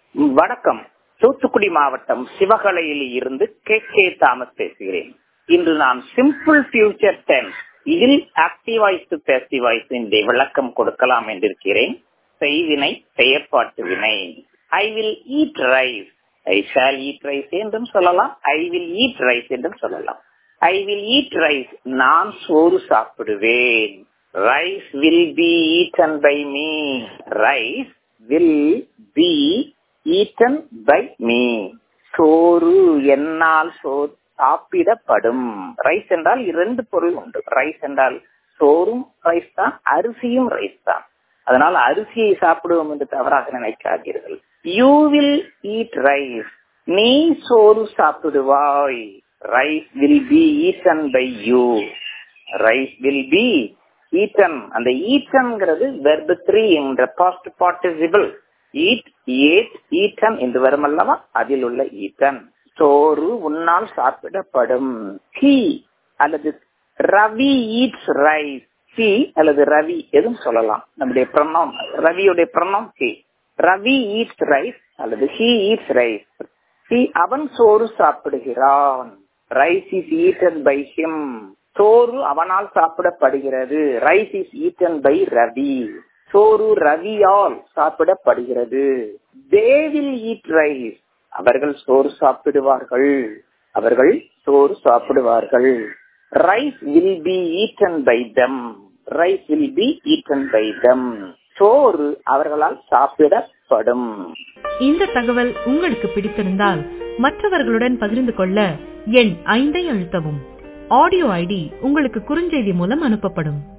வணக்கம் தூத்துக்குடி மாவட்டம் சிவகலையில் இருந்து கே கே தாமஸ் பேசுகிறேன் இன்று நான் சிம்பிள் ஃபியூச்சர் டென்ஸ் இதில் ஆக்டிவ் வாய்ஸ் பேசிவ் வாய்ஸ் இந்த விளக்கம் கொடுக்கலாம் என்றிருக்கிறேன் செய்வினை செயற்பாட்டு வினை I will eat rice I shall eat rice என்றும் சொல்லலாம் ஐ வில் ஈட் ரைஸ் என்றும் சொல்லலாம் ஐ வில் ஈட் ரைஸ் நான் சோறு சாப்பிடுவேன் rice will be eaten by me rice will be eaten by me சோறு என்னால் சோறு சாப்பிடப்படும் ரைஸ் என்றால் இரண்டு பொருள் உண்டு ரைஸ் என்றால் சோறும் ரைஸ் தான் அரிசியும் ரைஸ் தான் அதனால் அரிசியை சாப்பிடுவோம் என்று தவறாக நினைக்காதீர்கள் யூ வில் ஈட் ரைஸ் நீ சோறு சாப்பிடுவாய் rice will be eaten by you rice will be eaten அந்த ஈட்டன்ங்கிறது வெர்பு த்ரீ என்ற past participle eat ate eaten என்று வரும் அல்லவா அதில் உள்ள ஈட்டன் சோறு உன்னால் சாப்பிடப்படும் ஹி அல்லது ரவி ஈட்ஸ் ரைஸ் ஹி அல்லது ரவி எதுவும் சொல்லலாம் நம்முடைய பிரணம் ரவியுடைய pronoun he Ravi eats rice அல்லது ஹி ஈட்ஸ் ரைஸ் ஹி அவன் சோறு சாப்பிடுகிறான் rice is eaten by him சோறு அவனால் சாப்பிடப்படுகிறது rice is eaten by Ravi சோறு ரவியால் சாப்பிடப்படுகிறது தேவில் ஈட் ரைஸ் அவர்கள் சோறு சாப்பிடுவார்கள் அவர்கள் சோறு சாப்பிடுவார்கள் rice will be eaten by them rice will be eaten by them சோறு அவர்களால் சாப்பிடப்படும் இந்த தகவல் உங்களுக்கு பிடித்திருந்தால் மற்றவர்களுடன் பகிர்ந்து கொள்ள எண் ஐந்தை அழுத்தவும் ஆடியோ ஐடி உங்களுக்கு குறுஞ்செய்தி மூலம் அனுப்பப்படும்